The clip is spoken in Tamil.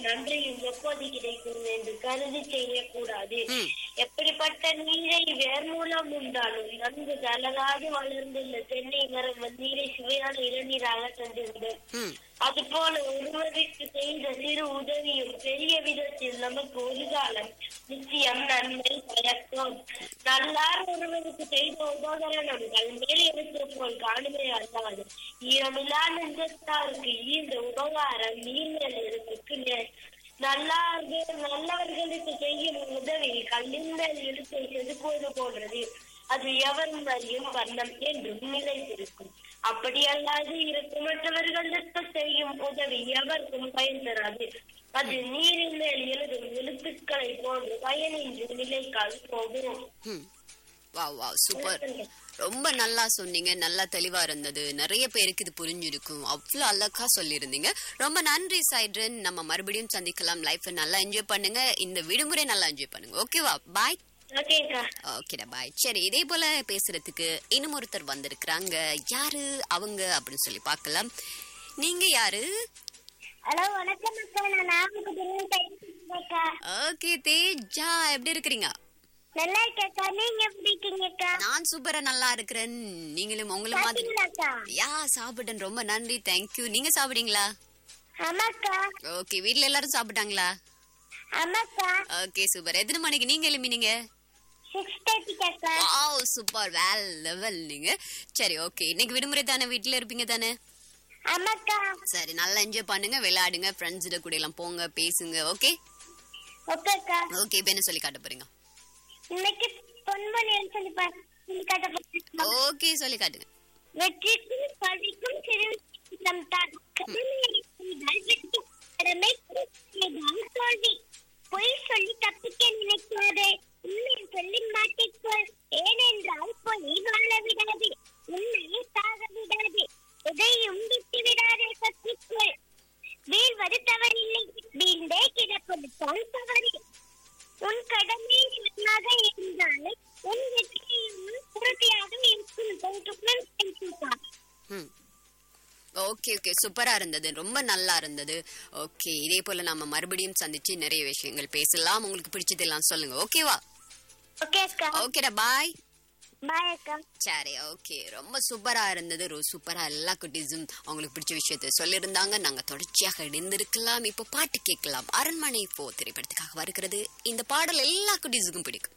நன்றியும் எப்போது கிடைக்கும் என்று கருதி செய்யக்கூடாது ம். எப்படிப்பட்ட நீரை வேர் மூலம் உண்டாலும் நன்கு தளராது வளர்ந்துள்ள தென்னை மரம் நீரை சுவையான இளநீராக தந்துவிடும் ம் அதுபோல ஒருவருக்கு செய்த சிறு உதவியும் பெரிய விதத்தில் நமக்கு ஒரு காலம் நிச்சயம் நன்மை பயக்கும் நல்லார் ஒருவருக்கு செய்த உபகரணம் கல்மேல் எடுத்து போல் காணுமே அல்லாது ஈரமில்லா நெஞ்சத்தாருக்கு இந்த உபகாரம் நீர்மேல் எடுத்துக்கு நே- நல்லார்கள் நல்லவர்களுக்கு செய்யும் உதவி கல்லின் மேல் இழுத்தை செதுக்குவது போன்றது அது எவரும் அறியும் வண்ணம் என்றும் நிலைத்திருக்கும் அப்படி அல்லாது இருக்கும் மற்றவர்களுக்கு செய்யும் உதவி எவருக்கும் பயன் தராது அது நீரின் மேல் எழுதும் எழுத்துக்களை போன்று பயனின்றி நிலைக்கால் போகும் ம் வாவ் வாவ் சூப்பர் ரொம்ப நல்லா சொன்னீங்க நல்லா தெளிவா இருந்தது நிறைய பேருக்கு இது புரிஞ்சிருக்கும் அவ்வளவு அழகா சொல்லியிருந்தீங்க ரொம்ப நன்றி சைட்ரன் நம்ம மறுபடியும் சந்திக்கலாம் லைஃப் நல்லா என்ஜாய் பண்ணுங்க இந்த விடுமுறை நல்லா என்ஜாய் பண்ணுங்க ஓகேவா பாய் ஓகேக்கா ஓகேடா பாய் சரி இதே போல பேசுறதுக்கு இன்னும் ஒருத்தர் வந்திருக்கிறாங்க யாரு அவங்க அப்படின்னு சொல்லி பார்க்கலாம் நீங்க யாரு ஹலோ வணக்கம் அக்கா நான் நாமக்கல் ஓகே தேஜா எப்படி இருக்கிறீங்க நல்லா இருக்கேக்கா நீங்க எப்படி இருக்கீங்கக்கா நான் சூப்பரா நல்லா இருக்கிறேன் நீங்களும் உங்களை மாதிரி சாப்பிட்டீங்களாக்கா யா சாப்பிட்டேன் ரொம்ப நன்றி தேங்க்யூ நீங்க சாப்பிட்டீங்களா ஆமாக்கா ஓகே வீட்ல எல்லாரும் சாப்பிட்டாங்களா ஆமாக்கா ஓகே சூப்பர் எத்தனை மணிக்கு நீங்க எழுப்பினீங்க சிக்ஸ் தேர்ட்டிக்காக்கா வாவ் சூப்பர் வேல் லெவல் நீங்க சரி ஓகே இன்னைக்கு விடுமுறை தானே வீட்ல இருப்பீங்க தானே ஆமாக்கா சரி நல்லா என்ஜாய் பண்ணுங்க விளையாடுங்க ஃப்ரெண்ட்ஸ் கூட எல்லாம் போங்க பேசுங்க ஓகே ஓகேக்கா ஓகே இப்ப என்ன சொல்லி காட்ட போறீங்க இன்னைக்கு பொன்மொழின்னு சொல்லி பா- சொல்லி காட்ட போறேன். ஓகே சொல்லி காட்டுங்க வெற்றிக்கும் பழிக்கும் சிறும் தான் கடமையை செய்தால் வெற்றி கடமைக்கு செய்தால் தோல்வி பொய் சொல்லி தப்பிக்க நினைக்காதே உண்மை சொல்லி மாட்டிக்கொள் ஏனென்றால் பொய் வாழ விடாது உண்மையை சாக விடாது எதையும் விட்டு விடாதே கற்றுக்கொள் வீழ்வது தவறில்லை வீழ்ந்தே கிடப்பது தான் தவறு உன் கடமை நன்றாக இருந்தால் உன் வெற்றியும் உறுதியாக இருக்கும் என்று பேசுகிறார். ம் ஓகே ஓகே சூப்பரா இருந்தது ரொம்ப நல்லா இருந்தது ஓகே இதே போல நாம மறுபடியும் சந்திச்சு நிறைய விஷயங்கள் பேசலாம் உங்களுக்கு பிடிச்சதெல்லாம் சொல்லுங்க ஓகேவா ஓகே அக்கா ஓகேடா பாய் பாய் அக்கா சரி ஓகே ரொம்ப சூப்பரா இருந்தது ரொம்ப சூப்பரா எல்லா குட்டீஸும் அவங்களுக்கு பிடிச்ச விஷயத்த சொல்லியிருந்தாங்க நாங்க தொடர்ச்சியாக இணைந்திருக்கலாம் இப்போ பாட்டு கேட்கலாம் அரண்மனை போ திரைப்படத்துக்காக வருகிறது இந்த பாடல் எல்லா குட்டீஸுக்கும் பிடிக்கும்